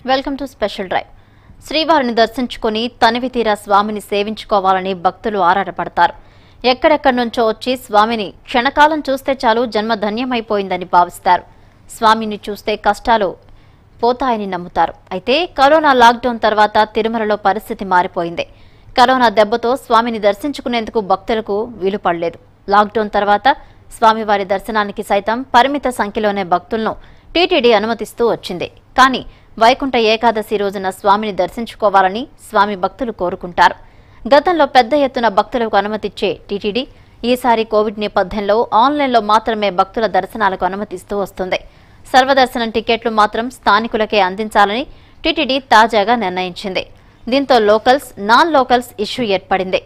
welcome to special drive శ్రీవారిని దర్శించుకుని తనివి తీరా స్వామిని సేవించుకోవాలని భక్తులు ఆరాటపడతారు ఎక్కడెక్కడి నుంచో వచ్చి స్వామిని క్షణకాలం చూస్తే చాలు జన్మ ధన్యమైపోయిందని భావిస్తారు స్వామిని చూస్తే కష్టాలు పోతాయని నమ్ముతారు అయితే కరోనా లాక్డౌన్ తర్వాత తిరుమలలో పరిస్థితి మారిపోయింది కరోనా దెబ్బతో స్వామిని దర్శించుకునేందుకు భక్తులకు వీలు పడలేదు లాక్డౌన్ తర్వాత స్వామివారి దర్శనానికి సైతం పరిమిత సంఖ్యలోనే భక్తులను టీటీడీ అనుమతిస్తూ వచ్చింది కానీ వైకుంఠ ఏకాదశి రోజున స్వామిని దర్శించుకోవాలని స్వామి భక్తులు కోరుకుంటారు గతంలో పెద్ద ఎత్తున భక్తులకు అనుమతిచ్చే టీటీడీ ఈసారి కోవిడ్ నేపథ్యంలో ఆన్లైన్లో మాత్రమే భక్తుల దర్శనాలకు అనుమతిస్తూ వస్తుంది సర్వదర్శనం టికెట్లు మాత్రం స్థానికులకే అందించాలని టీటీడీ తాజాగా నిర్ణయించింది దీంతో లోకల్స్ నాన్ లోకల్స్ ఇష్యూ ఏర్పడింది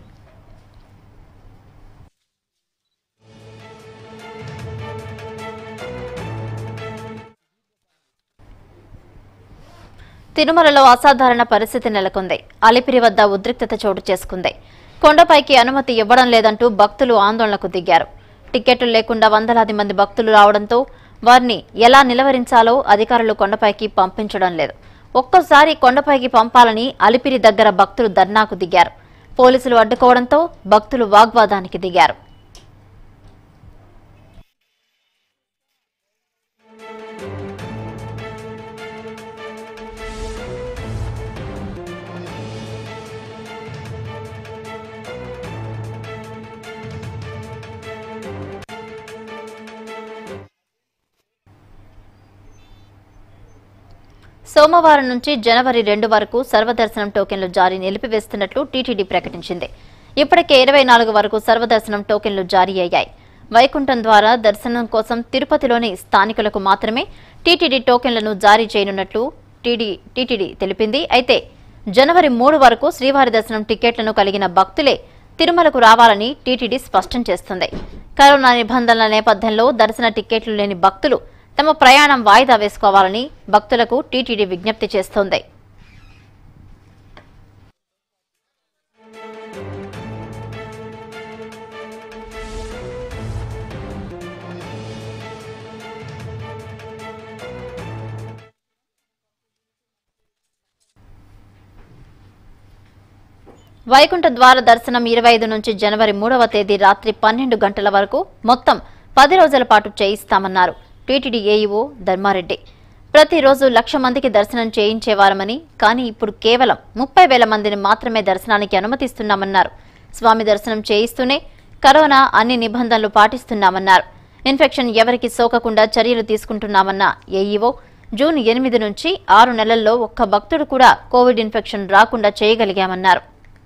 తిరుమలలో అసాధారణ పరిస్థితి నెలకొంది అలిపిరి వద్ద ఉద్రిక్తత చోటు చేసుకుంది కొండపైకి అనుమతి ఇవ్వడం లేదంటూ భక్తులు ఆందోళనకు దిగారు టికెట్లు లేకుండా వందలాది మంది భక్తులు రావడంతో వారిని ఎలా నిలవరించాలో అధికారులు కొండపైకి పంపించడం లేదు ఒక్కసారి కొండపైకి పంపాలని అలిపిరి దగ్గర భక్తులు ధర్నాకు దిగారు పోలీసులు అడ్డుకోవడంతో భక్తులు వాగ్వాదానికి దిగారు సోమవారం నుంచి జనవరి రెండు వరకు సర్వదర్శనం టోకెన్లు జారీ నిలిపివేస్తున్నట్లు టీటీడీ ప్రకటించింది ఇప్పటికే ఇరవై నాలుగు వరకు సర్వదర్శనం టోకెన్లు జారీ అయ్యాయి వైకుంఠం ద్వారా దర్శనం కోసం తిరుపతిలోని స్థానికులకు మాత్రమే టీటీడీ టోకెన్లను జారీ చేయనున్నట్లు టీడీ టీటీడీ తెలిపింది అయితే జనవరి మూడు వరకు శ్రీవారి దర్శనం టికెట్లను కలిగిన భక్తులే తిరుమలకు రావాలని టీటీడీ స్పష్టం చేస్తుంది కరోనా నిబంధనల నేపథ్యంలో దర్శన టికెట్లు లేని భక్తులు తమ ప్రయాణం వాయిదా వేసుకోవాలని భక్తులకు టీటీడీ విజ్ఞప్తి చేస్తోంది వైకుంఠ ద్వార దర్శనం ఇరవై ఐదు నుంచి జనవరి మూడవ తేదీ రాత్రి పన్నెండు గంటల వరకు మొత్తం పది రోజుల పాటు చేయిస్తామన్నారు టీటీడీ ఏఈఓ ధర్మారెడ్డి ప్రతిరోజు లక్ష మందికి దర్శనం చేయించేవారమని కానీ ఇప్పుడు కేవలం ముప్పై వేల మందిని మాత్రమే దర్శనానికి అనుమతిస్తున్నామన్నారు స్వామి దర్శనం చేయిస్తూనే కరోనా అన్ని నిబంధనలు పాటిస్తున్నామన్నారు ఇన్ఫెక్షన్ ఎవరికి సోకకుండా చర్యలు తీసుకుంటున్నామన్న ఏఈఓ జూన్ ఎనిమిది నుంచి ఆరు నెలల్లో ఒక్క భక్తుడు కూడా కోవిడ్ ఇన్ఫెక్షన్ రాకుండా చేయగలిగామన్నారు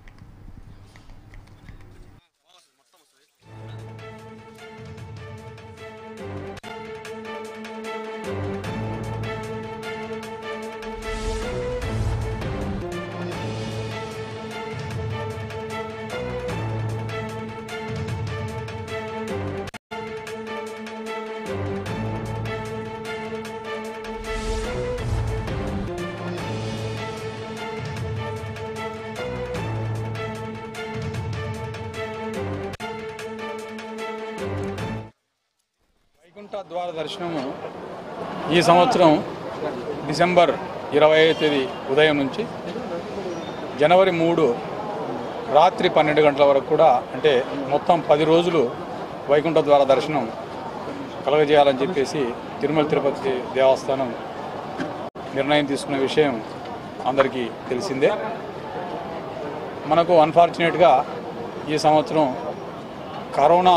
వైకుంఠ ద్వార దర్శనము ఈ సంవత్సరం డిసెంబర్ ఇరవై తేదీ ఉదయం నుంచి జనవరి మూడు రాత్రి పన్నెండు గంటల వరకు కూడా అంటే మొత్తం పది రోజులు వైకుంఠ ద్వార దర్శనం కలగజేయాలని చెప్పేసి తిరుమల తిరుపతి దేవస్థానం నిర్ణయం తీసుకున్న విషయం అందరికీ తెలిసిందే మనకు అన్ఫార్చునేట్గా ఈ సంవత్సరం కరోనా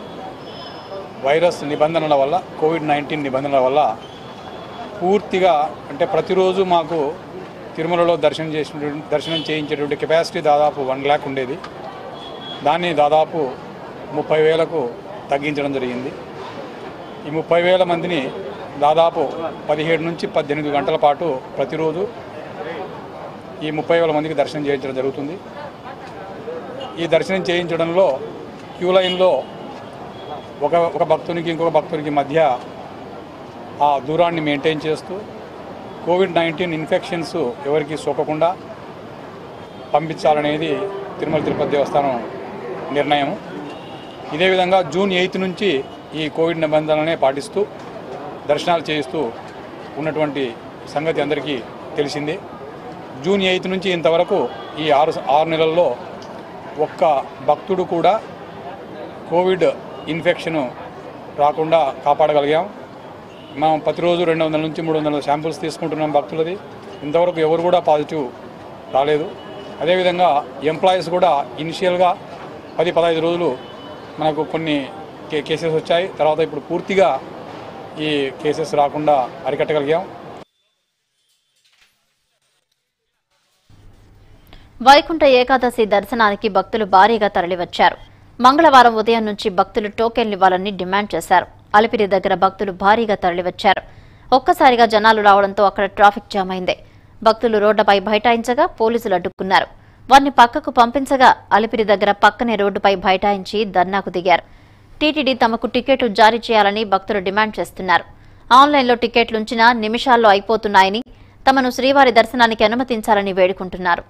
వైరస్ నిబంధనల వల్ల కోవిడ్ నైన్టీన్ నిబంధనల వల్ల పూర్తిగా అంటే ప్రతిరోజు మాకు తిరుమలలో దర్శనం చేసిన దర్శనం చేయించేటువంటి కెపాసిటీ దాదాపు వన్ ల్యాక్ ఉండేది దాన్ని దాదాపు ముప్పై వేలకు తగ్గించడం జరిగింది ఈ ముప్పై వేల మందిని దాదాపు పదిహేడు నుంచి పద్దెనిమిది గంటల పాటు ప్రతిరోజు ఈ ముప్పై వేల మందికి దర్శనం చేయించడం జరుగుతుంది ఈ దర్శనం చేయించడంలో క్యూ లైన్లో ఒక ఒక భక్తునికి ఇంకొక భక్తునికి మధ్య ఆ దూరాన్ని మెయింటైన్ చేస్తూ కోవిడ్ నైన్టీన్ ఇన్ఫెక్షన్స్ ఎవరికి సోకకుండా పంపించాలనేది తిరుమల తిరుపతి దేవస్థానం నిర్ణయం ఇదే విధంగా జూన్ ఎయిత్ నుంచి ఈ కోవిడ్ నిబంధనలనే పాటిస్తూ దర్శనాలు చేయిస్తూ ఉన్నటువంటి సంగతి అందరికీ తెలిసింది జూన్ ఎయిత్ నుంచి ఇంతవరకు ఈ ఆరు ఆరు నెలల్లో ఒక్క భక్తుడు కూడా కోవిడ్ ఇన్ఫెక్షన్ రాకుండా కాపాడగలిగాం మనం ప్రతిరోజు రెండు వందల నుంచి మూడు వందల శాంపుల్స్ తీసుకుంటున్నాం భక్తులది ఇంతవరకు ఎవరు కూడా పాజిటివ్ రాలేదు అదేవిధంగా ఎంప్లాయీస్ కూడా ఇనిషియల్గా పది పదహైదు రోజులు మనకు కొన్ని కే కేసెస్ వచ్చాయి తర్వాత ఇప్పుడు పూర్తిగా ఈ కేసెస్ రాకుండా అరికట్టగలిగాం వైకుంఠ ఏకాదశి దర్శనానికి భక్తులు భారీగా తరలివచ్చారు మంగళవారం ఉదయం నుంచి భక్తులు టోకెన్లు ఇవ్వాలని డిమాండ్ చేశారు అలిపిరి దగ్గర భక్తులు భారీగా తరలివచ్చారు ఒక్కసారిగా జనాలు రావడంతో అక్కడ ట్రాఫిక్ జామ్ అయింది భక్తులు రోడ్డుపై బైఠాయించగా పోలీసులు అడ్డుకున్నారు వారిని పక్కకు పంపించగా అలిపిరి దగ్గర పక్కనే రోడ్డుపై బైఠాయించి ధర్నాకు దిగారు టీటీడీ తమకు టికెట్లు జారీ చేయాలని భక్తులు డిమాండ్ చేస్తున్నారు ఆన్లైన్లో టికెట్లుంచినా నిమిషాల్లో అయిపోతున్నాయని తమను శ్రీవారి దర్శనానికి అనుమతించాలని వేడుకుంటున్నారు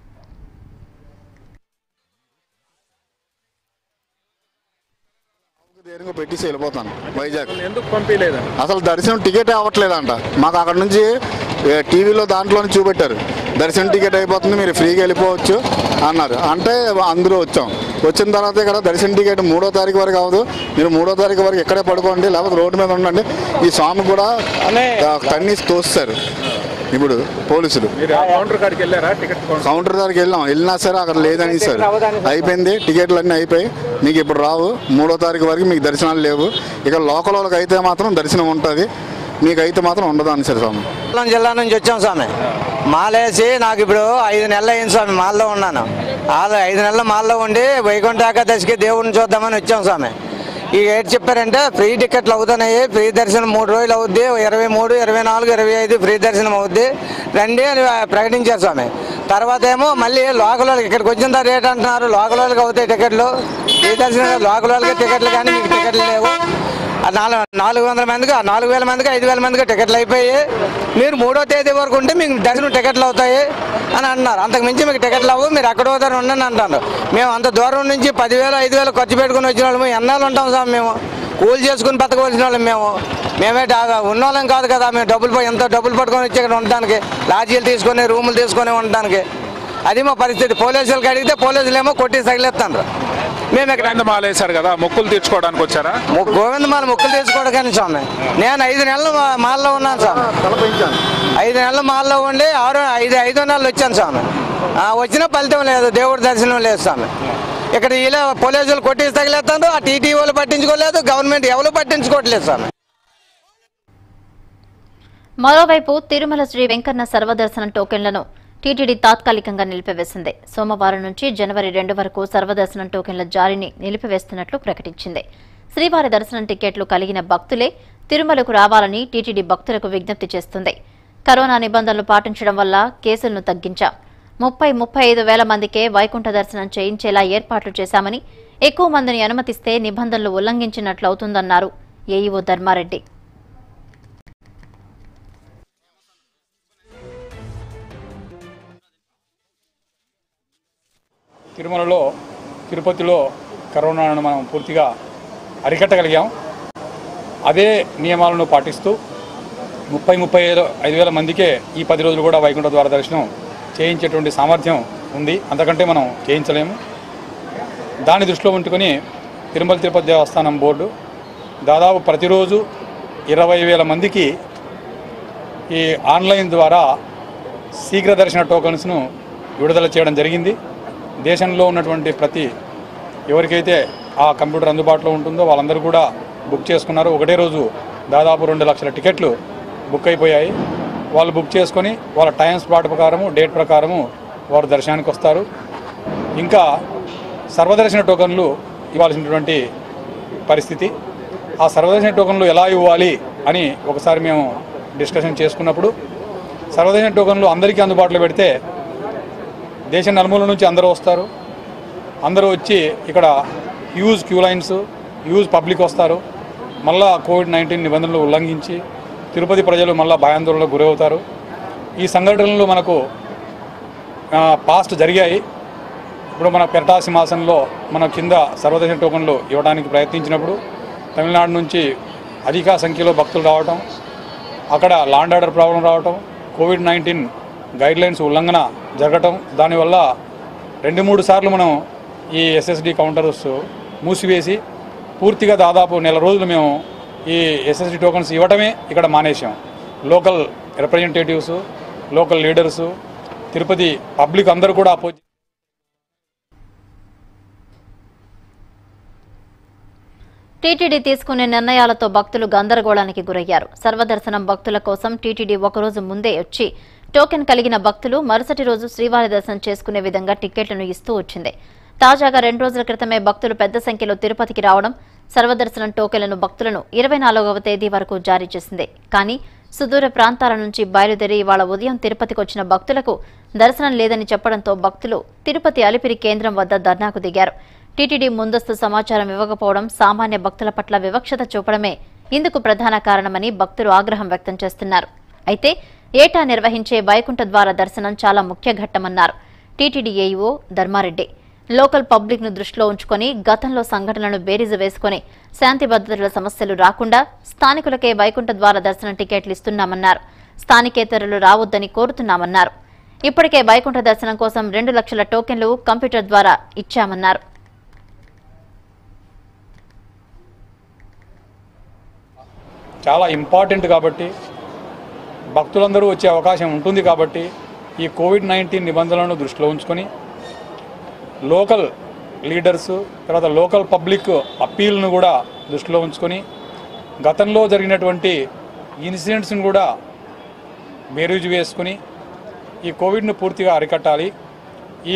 దేనికో పెట్టేసి వెళ్ళిపోతాను వైజాగ్ ఎందుకు పంపించలేదు అసలు దర్శనం టికెట్ అవ్వట్లేదంట మాకు అక్కడ నుంచి ఏ, టీవీలో దాంట్లోనే చూపెట్టారు దర్శనం టికెట్ అయిపోతుంది మీరు ఫ్రీగా వెళ్ళిపోవచ్చు అన్నారు అంటే అందరూ వచ్చాం వచ్చిన తర్వాత ఇక్కడ దర్శనం టికెట్ మూడో తారీఖు వరకు అవ్వదు మీరు మూడో తారీఖు వరకు ఇక్కడే పడుకోండి లేకపోతే రోడ్డు మీద ఉండండి ఈ స్వామి కూడా ఆ, తన్నీసి తోస్తారు ఇప్పుడు పోలీసులు మీరు ఆ కౌంటర్ కాడికి వెళ్ళారా టికెట్ కౌంటర్ కౌంటర్ దగ్గరికి వెళ్ళాం వెళ్ళినా సరే అక్కడ లేదని సార్ అయిపోయింది టికెట్లు అన్నీ అయిపోయి మీకు ఇప్పుడు రావు మూడో తారీఖు వరకు మీకు దర్శనాలు లేవు ఇక లోకల్ వాళ్ళకి అయితే మాత్రం దర్శనం ఉంటుంది మీకు అయితే మాత్రం ఉండదు అని సార్ స్వామి శ్రీకాకుళం జిల్లా నుంచి వచ్చాం స్వామి మాలేసి నాకు ఇప్పుడు ఐదు నెలలు అయింది స్వామి మాల్లో ఉన్నాను ఆరు ఐదు నెలలు మాల్లో ఉండి వైకుంఠ ఏకాదశికి దేవుడిని చూద్దామని వచ్చాం స్వామి ఇక ఏంటి చెప్పారంటే ఫ్రీ టికెట్లు అవుతున్నాయి ఫ్రీ దర్శనం మూడు రోజులు అవుద్ది ఇరవై మూడు ఇరవై నాలుగు ఇరవై ఐదు ఫ్రీ దర్శనం అవుద్ది రండి అని ప్రకటించారు స్వామి తర్వాత ఏమో మళ్ళీ లోకల్ వాళ్ళకి ఇక్కడికి వచ్చిన తర్వాత రేట్ అంటున్నారు లోకల్ వాళ్ళకి అవుతాయి టికెట్లు ఫ్రీ దర్శనం లోకల్ వాళ్ళకి టికెట్లు కానీ మీకు టికెట్లు లేవు ఆ నాలుగు నాలుగు వందల మందికి ఆ నాలుగు వేల మందికి ఐదు వేల మందికి టికెట్లు అయిపోయి మీరు మూడో తేదీ వరకు ఉంటే మీకు దర్శనం టికెట్లు అవుతాయి అని అంటున్నారు అంతకు మించి మీకు టికెట్లు అవ్వు మీరు అక్కడ పోతారు ఉండండి అంటారు మేము అంత దూరం నుంచి పదివేలు ఐదు వేలు ఖర్చు పెట్టుకుని వచ్చిన వాళ్ళము ఎన్నాళ్ళు ఉంటాం సార్ మేము కూలి చేసుకుని బతకవలసిన వాళ్ళం మేము మేమే డా- ఉన్నోళ్ళం కాదు కదా మేము డబ్బులు పోయి ఎంత డబ్బులు పట్టుకొని వచ్చి ఇక్కడ ఉండడానికి లాడ్జీలు తీసుకొని రూములు తీసుకొని ఉండడానికి అది మా పరిస్థితి పోలీసులకు అడిగితే పోలీసులు ఏమో కొట్టి తగిలేస్తాను మేము ఇక్కడ గోవింద మాల వేశారు కదా మొక్కులు తీర్చుకోవడానికి వచ్చారా మొ- గోవిందమాల మొక్కులు తీసుకోవడం కానీ స్వామి నేను ఐదు నెలలు మా- మాల్లో ఉన్నాను స్వామి ఐదు నెలలు మాల్లో ఉండి ఆరు ఐదు ఐదో నెలలు వచ్చాను స్వామి ఆ, వచ్చినా ఫలితం లేదు దేవుడి దర్శనం లేదు స్వామి ఇక్కడ ఇలా పోలీసులు కొట్టేసి తగిలేస్తాను ఆ టీటీ వాళ్ళు పట్టించుకోలేదు గవర్నమెంట్ ఎవరు పట్టించుకోవట్లేదు స్వామి మరోవైపు తిరుమల శ్రీ వెంకన్న సర్వదర్శనం టోకెన్లను టీటీడీ తాత్కాలికంగా నిలిపివేసింది సోమవారం నుంచి జనవరి రెండు వరకు సర్వదర్శనం టోకెన్ల జారీని నిలిపివేస్తున్నట్లు ప్రకటించింది శ్రీవారి దర్శనం టికెట్లు కలిగిన భక్తులే తిరుమలకు రావాలని టీటీడీ భక్తులకు విజ్ఞప్తి చేస్తుంది కరోనా నిబంధనలు పాటించడం వల్ల కేసులను తగ్గించాం ముప్పై ముప్పై ఐదు వేల మందికే వైకుంఠ దర్శనం చేయించేలా ఏర్పాట్లు చేశామని ఎక్కువ మందిని అనుమతిస్తే నిబంధనలు ఉల్లంఘించినట్లు అవుతుందన్నారు ఏఈఓ ధర్మారెడ్డి తిరుమలలో తిరుపతిలో కరోనాను మనం పూర్తిగా అరికట్టగలిగాం అదే నియమాలను పాటిస్తూ ముప్పై ముప్పై ఐదు ఐదు వేల మందికే ఈ పది రోజులు కూడా వైకుంఠ ద్వార దర్శనం చేయించేటువంటి సామర్థ్యం ఉంది అంతకంటే మనం చేయించలేము దాన్ని దృష్టిలో ఉంచుకొని తిరుమల తిరుపతి దేవస్థానం బోర్డు దాదాపు ప్రతిరోజు ఇరవై వేల మందికి ఈ ఆన్లైన్ ద్వారా శీఘ్ర దర్శన టోకన్స్ను విడుదల చేయడం జరిగింది దేశంలో ఉన్నటువంటి ప్రతి ఎవరికైతే ఆ కంప్యూటర్ అందుబాటులో ఉంటుందో వాళ్ళందరూ కూడా బుక్ చేసుకున్నారు ఒకటే రోజు దాదాపు రెండు లక్షల టికెట్లు బుక్ అయిపోయాయి వాళ్ళు బుక్ చేసుకొని వాళ్ళ టైం స్లాట్ ప్రకారము డేట్ ప్రకారము వారు దర్శనానికి వస్తారు ఇంకా సర్వదర్శన టోకన్లు ఇవ్వాల్సినటువంటి పరిస్థితి ఆ సర్వదర్శన టోకన్లు ఎలా ఇవ్వాలి అని ఒకసారి మేము డిస్కషన్ చేసుకున్నప్పుడు సర్వదర్శన టోకన్లు అందరికీ అందుబాటులో పెడితే దేశం నలుమూల నుంచి అందరూ వస్తారు అందరూ వచ్చి ఇక్కడ huge queue lines huge public వస్తారు మళ్ళా కోవిడ్ నైన్టీన్ నిబంధనలు ఉల్లంఘించి తిరుపతి ప్రజలు మళ్ళా భయాందోళనకు గురవుతారు ఈ సంఘటనలు మనకు పాస్ట్ జరిగాయి ఇప్పుడు మన పెరటా సింహాసనంలో మన కింద సర్వదర్శన టోకన్లు ఇవ్వడానికి ప్రయత్నించినప్పుడు తమిళనాడు నుంచి అధిక సంఖ్యలో భక్తులు రావటం అక్కడ లాండ్ ఆర్డర్ ప్రాబ్లం రావటం కోవిడ్ నైన్టీన్ గైడ్లైన్స్ ఉల్లంఘన జరగటం దానివల్ల రెండు మూడు సార్లు మనం ఈ ఎస్ఎస్డి కౌంటర్స్ మూసివేసి పూర్తిగా దాదాపు నెల రోజులు మేము ఈ ఎస్ఎస్డి టోకన్స్ ఇవ్వటమే ఇక్కడ మానేసాం local representatives local leaders Tirupati public అందరూ కూడా అపోజ్ టీటీడీ తీసుకునే నిర్ణయాలతో భక్తులు గందరగోళానికి గురయ్యారు సర్వదర్శనం భక్తుల కోసం టీటీడీ ఒకరోజు ముందే వచ్చి టోకెన్ కలిగిన భక్తులు మరుసటి రోజు శ్రీవారి దర్శనం చేసుకునే విధంగా టిక్కెట్లను ఇస్తూ వచ్చింది తాజాగా రెండు రోజుల క్రితమే భక్తులు పెద్ద సంఖ్యలో తిరుపతికి రావడం సర్వదర్శనం టోకెన్లను భక్తులను ఇరవై నాలుగవ తేదీ వరకు జారీ చేసింది కానీ సుదూర ప్రాంతాల నుంచి బయలుదేరి ఇవాళ ఉదయం తిరుపతికి వచ్చిన భక్తులకు దర్శనం లేదని చెప్పడంతో భక్తులు తిరుపతి అలిపిరి కేంద్రం వద్ద ధర్నాకు దిగారు టీటీడీ ముందస్తు సమాచారం ఇవ్వకపోవడం సామాన్య భక్తుల పట్ల వివక్షత చూపడమే ఇందుకు ప్రధాన కారణమని భక్తులు ఆగ్రహం వ్యక్తం చేస్తున్నారు అయితే ఏటా నిర్వహించే వైకుంఠ ద్వార దర్శనం చాలా ముఖ్య ఘట్టమన్నారు TTD AEO Dharma Reddy local public ను దృష్టిలో ఉంచుకొని గతంలో సంఘటనలను బేరీజు వేసుకొని శాంతి భద్రతల సమస్యలు రాకుండా స్థానికులకే వైకుంఠ ద్వార దర్శనం టికెట్లు ఇస్తున్నామన్నారు స్థానికేతరులు రావద్దని కోరుతున్నామన్నారు ఇప్పటికే వైకుంఠ దర్శనం కోసం రెండు లక్షల టోకెన్లు కంప్యూటర్ ద్వారా ఇచ్చామన్నారు చాలా ఇంపార్టెంట్ కాబట్టి భక్తులందరూ వచ్చే అవకాశం ఉంటుంది కాబట్టి ఈ కోవిడ్ నైన్టీన్ నిబంధనలను దృష్టిలో ఉంచుకొని లోకల్ లీడర్స్ తర్వాత లోకల్ పబ్లిక్ అప్పీల్ను కూడా దృష్టిలో ఉంచుకొని గతంలో జరిగినటువంటి ఇన్సిడెంట్స్ని కూడా బేరీజు వేసుకుని ఈ కోవిడ్ను పూర్తిగా అరికట్టాలి ఈ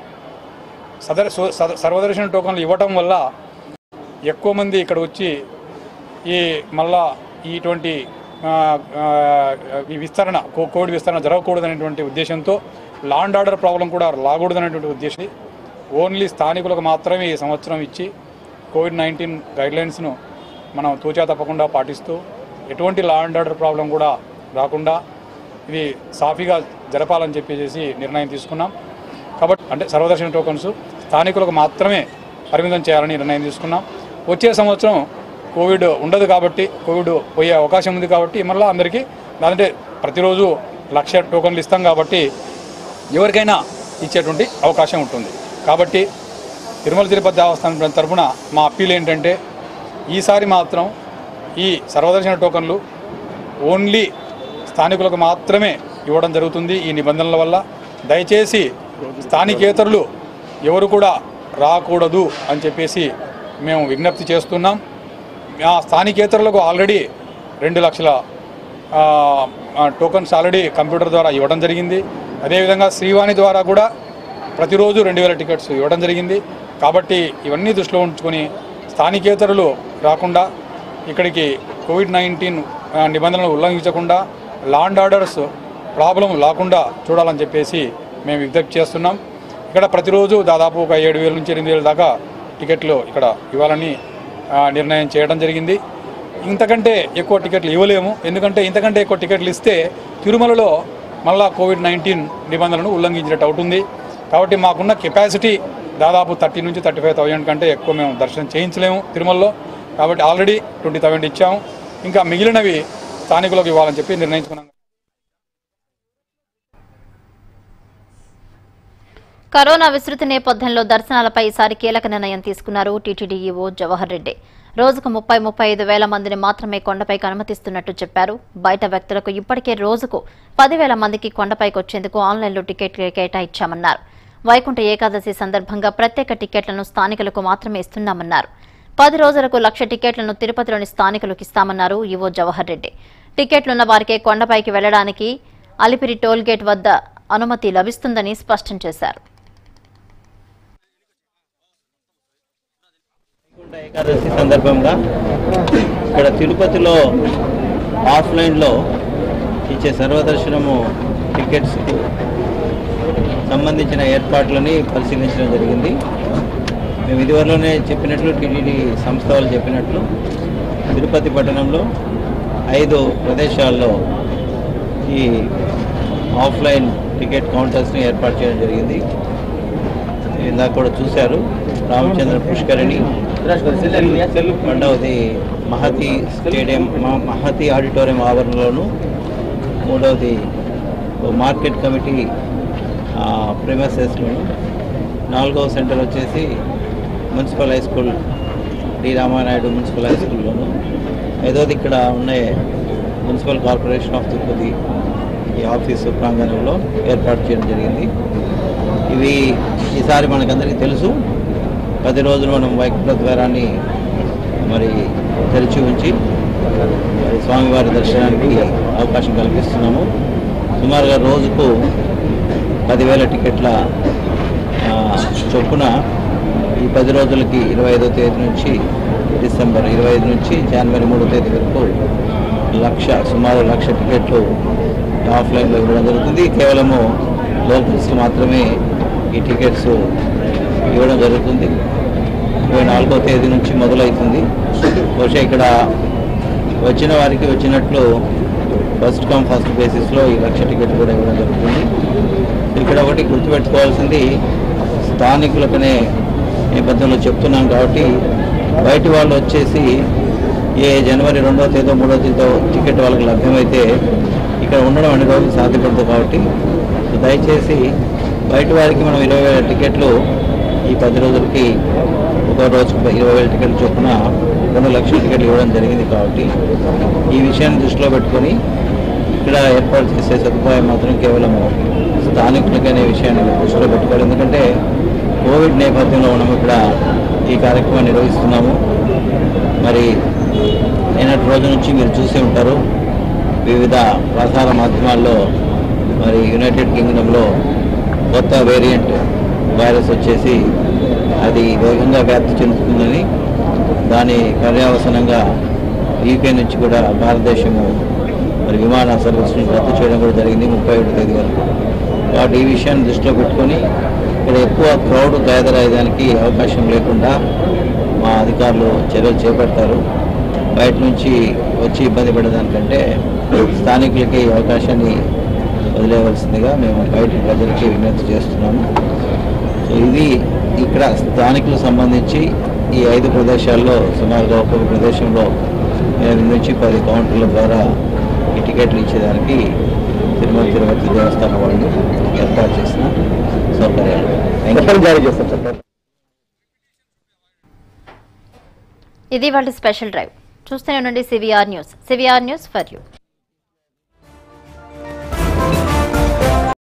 సదర్ సో- సద- సర్వదర్శన టోకన్లు ఇవ్వటం వల్ల ఎక్కువ మంది ఇక్కడ వచ్చి ఈ మళ్ళా ఇటువంటి ఆ, ఆ, ఈ విస్తరణ కో- కోవిడ్ విస్తరణ జరగకూడదనేటువంటి ఉద్దేశంతో లా అండ్ ఆర్డర్ ప్రాబ్లం కూడా రాకూడదనేటువంటి ఉద్దేశం ఓన్లీ స్థానికులకు మాత్రమే ఈ సంవత్సరం ఇచ్చి కోవిడ్ నైన్టీన్ గైడ్లైన్స్ను మనం తూచా తప్పకుండా పాటిస్తూ ఎటువంటి లా అండ్ ఆర్డర్ ప్రాబ్లం కూడా రాకుండా ఇది సాఫీగా జరపాలని చెప్పేసి నిర్ణయం తీసుకున్నాం కాబట్టి అంటే సర్వదర్శన టోకన్స్ స్థానికులకు మాత్రమే పరిమితం చేయాలని నిర్ణయం తీసుకున్నాం వచ్చే సంవత్సరం కోవిడ్ ఉండదు కాబట్టి కోవిడ్ పోయే అవకాశం ఉంది కాబట్టి మళ్ళీ అందరికీ దాంట్లో ప్రతిరోజు లక్ష టోకన్లు ఇస్తాం కాబట్టి ఎవరికైనా ఇచ్చేటువంటి అవకాశం ఉంటుంది కాబట్టి తిరుమల తిరుపతి దేవస్థానం తరపున మా అప్పీల్ ఏంటంటే ఈసారి మాత్రం ఈ సర్వదర్శన టోకన్లు ఓన్లీ స్థానికులకు మాత్రమే ఇవ్వడం జరుగుతుంది ఈ నిబంధనల వల్ల దయచేసి స్థానికేతరులు ఎవరు కూడా రాకూడదు అని చెప్పేసి మేము విజ్ఞప్తి చేస్తున్నాం ఆ స్థానికేతరులకు ఆల్రెడీ రెండు లక్షల ఆ, ఆ, టోకన్స్ ఆల్రెడీ కంప్యూటర్ ద్వారా ఇవ్వడం జరిగింది అదేవిధంగా శ్రీవాణి ద్వారా కూడా ప్రతిరోజు రెండు వేల టికెట్స్ ఇవ్వడం జరిగింది కాబట్టి ఇవన్నీ దృష్టిలో ఉంచుకొని స్థానికేతరులు రాకుండా ఇక్కడికి కోవిడ్ నైన్టీన్ నిబంధనలు ఉల్లంఘించకుండా లా అండ్ ఆర్డర్స్ ప్రాబ్లం లేకుండా చూడాలని చెప్పేసి మేము విజ్ఞప్తి చేస్తున్నాం ఇక్కడ ప్రతిరోజు దాదాపు ఒక ఏడు వేల నుంచి ఎనిమిది వేల దాకా టికెట్లు ఇక్కడ ఇవ్వాలని ఆ, నిర్ణయం చేయడం జరిగింది ఇంతకంటే ఎక్కువ టికెట్లు ఇవ్వలేము ఎందుకంటే ఇంతకంటే ఎక్కువ టికెట్లు ఇస్తే తిరుమలలో మళ్ళా కోవిడ్ నైన్టీన్ నిబంధనలను ఉల్లంఘించినట్టు అవుతుంది కాబట్టి మాకున్న కెపాసిటీ దాదాపు థర్టీ నుంచి థర్టీ ఫైవ్ థౌజండ్ కంటే ఎక్కువ మేము దర్శనం చేయించలేము తిరుమలలో కాబట్టి ఆల్రెడీ ట్వంటీ థౌజండ్ ఇచ్చాము ఇంకా మిగిలినవి స్థానికులకు ఇవ్వాలని చెప్పి నిర్ణయించుకున్నాం కరోనా విస్తృతి నేపథ్యంలో దర్శనాలపై ఈసారి కీలక నిర్ణయం తీసుకున్నారు టీటీడీ ఈవో జవహర్ రెడ్డి రోజుకు ముప్పై ముప్పై ఐదు వేల మందిని మాత్రమే కొండపైకి అనుమతిస్తున్నట్టు చెప్పారు బయట వ్యక్తులకు ఇప్పటికే రోజుకు పదివేల మందికి కొండపైకి వచ్చేందుకు ఆన్లైన్లో టికెట్లు కేటాయించామన్నారు వైకుంఠ ఏకాదశి సందర్భంగా ప్రత్యేక టికెట్లను స్థానికులకు మాత్రమే ఇస్తున్నామన్నారు పది రోజులకు లక్ష టికెట్లను తిరుపతిలోని స్థానికులకు ఇస్తామన్నారు ఈవో జవహర్ రెడ్డి టికెట్లున్న వారికే కొండపైకి వెళ్లడానికి అలిపిరి టోల్ గేట్ వద్ద అనుమతి లభిస్తుందని స్పష్టం చేశారు వైకుంఠ ఏకాదశి సందర్భంగా ఇక్కడ తిరుపతిలో ఆఫ్లైన్లో ఇచ్చే సర్వదర్శనము టికెట్స్ సంబంధించిన ఏర్పాట్లని పరిశీలించడం జరిగింది మేము ఇదివరలోనే చెప్పినట్లు టీటీడీ సంస్థ వాళ్ళు చెప్పినట్లు తిరుపతి పట్టణంలో ఐదు ప్రదేశాల్లో ఈ ఆఫ్లైన్ టికెట్ కౌంటర్స్ని ఏర్పాటు చేయడం జరిగింది ఇందాక కూడా చూశారు రామచంద్ర పుష్కరిణి రెండవది మహతి స్టేడియం మ- మహతి ఆడిటోరియం ఆవరణలోను మూడవది ఓ మార్కెట్ కమిటీ ప్రిమసెస్లోను నాలుగవ సెంటర్ వచ్చేసి municipal high school D Ramanaidu municipal high స్కూల్లోను ఐదోది ఇక్కడ ఉన్న మున్సిపల్ కార్పొరేషన్ ఆఫ్ తిరుపతి ఈ ఆఫీసు ప్రాంగణంలో ఏర్పాటు చేయడం జరిగింది ఇవి ఈసారి మనకందరికీ తెలుసు పది రోజులు మనం వైకుంఠ ద్వారాన్ని మరి తెరిచి ఉంచి మరి స్వామివారి దర్శనానికి అవకాశం కల్పిస్తున్నాము సుమారుగా రోజుకు పదివేల టికెట్ల ఆ, చొప్పున ఈ పది రోజులకి ఇరవై ఐదో తేదీ నుంచి డిసెంబర్ ఇరవై ఐదు నుంచి జనవరి మూడో తేదీ వరకు లక్ష సుమారు లక్ష టికెట్లు ఆఫ్లైన్లో ఇవ్వడం జరుగుతుంది కేవలము లోకల్స్కి మాత్రమే ఈ టికెట్స్ ఇవ్వడం జరుగుతుంది ఇరవై నాలుగో తేదీ నుంచి మొదలవుతుంది బహుశా ఇక్కడ వచ్చిన వారికి వచ్చినట్లు ఫస్ట్ కమ్ ఫస్ట్ బేసిస్లో ఈ లక్ష టికెట్ కూడా ఇవ్వడం జరుగుతుంది ఇక్కడ ఒకటి గుర్తుపెట్టుకోవాల్సింది స్థానికులకనే నేపథ్యంలో చెప్తున్నాం కాబట్టి బయటి వాళ్ళు వచ్చేసి ఏ జనవరి రెండో తేదీ మూడో తేదీతో టికెట్ వాళ్ళకి లభ్యమైతే ఇక్కడ ఉండడం అన్ని రోజులు సాధ్యపడదు కాబట్టి సో దయచేసి బయట వారికి మనం ఇరవై వేల టికెట్లు ఈ పది రోజులకి ఒక రోజుకు ఇరవై వేల టికెట్లు చొప్పున రెండు లక్షల టికెట్లు ఇవ్వడం జరిగింది కాబట్టి ఈ విషయాన్ని దృష్టిలో పెట్టుకొని ఇక్కడ ఏర్పాటు చేసే సదుపాయం మాత్రం కేవలం స్థానికులకి అనే విషయాన్ని దృష్టిలో పెట్టుకోవాలి ఎందుకంటే కోవిడ్ నేపథ్యంలో మనం ఇక్కడ ఈ కార్యక్రమాన్ని నిర్వహిస్తున్నాము మరి నిన్నటి రోజు నుంచి మీరు చూసి ఉంటారు వివిధ ప్రసార మాధ్యమాల్లో మరి యునైటెడ్ కింగ్డమ్లో కొత్త వేరియంట్ వైరస్ వచ్చేసి అది వేగంగా వ్యాప్తి చెందుతుందని దాని పర్యావసనంగా యూకే నుంచి కూడా భారతదేశము మరి విమాన సర్వీసులను రద్దు చేయడం కూడా జరిగింది ముప్పై ఒకటి తేదీ వరకు కాబట్టి ఈ విషయాన్ని దృష్టిలో పెట్టుకొని ఇక్కడ ఎక్కువ క్రౌడ్ గ్యాదర్ అయ్యేదానికి అవకాశం లేకుండా మా అధికారులు చర్యలు చేపడతారు బయట నుంచి వచ్చి ఇబ్బంది పడేదానికంటే స్థానికులకి ఈ అవకాశాన్ని వదిలేయవలసిందిగా మేము బయట ప్రజలకి విజ్ఞప్తి చేస్తున్నాము సో ఇది ఇక్కడ స్థానికులకు సంబంధించి ఈ ఐదు ప్రదేశాల్లో సుమారుగా ఒక్కొక్క ప్రదేశంలో ఎనిమిది నుంచి పది కౌంటర్ల ద్వారా ఈ టికెట్లు ఇచ్చేదానికి తిరుమల తిరుపతి దేవస్థానం వాళ్ళు ఏర్పాటు చేసిన సౌకర్యాలు జారీ చేస్తారు చెప్పండి ఇది వాళ్ళ స్పెషల్ డ్రైవ్ చూస్తూనే ఉండండి CVR news CVR news for you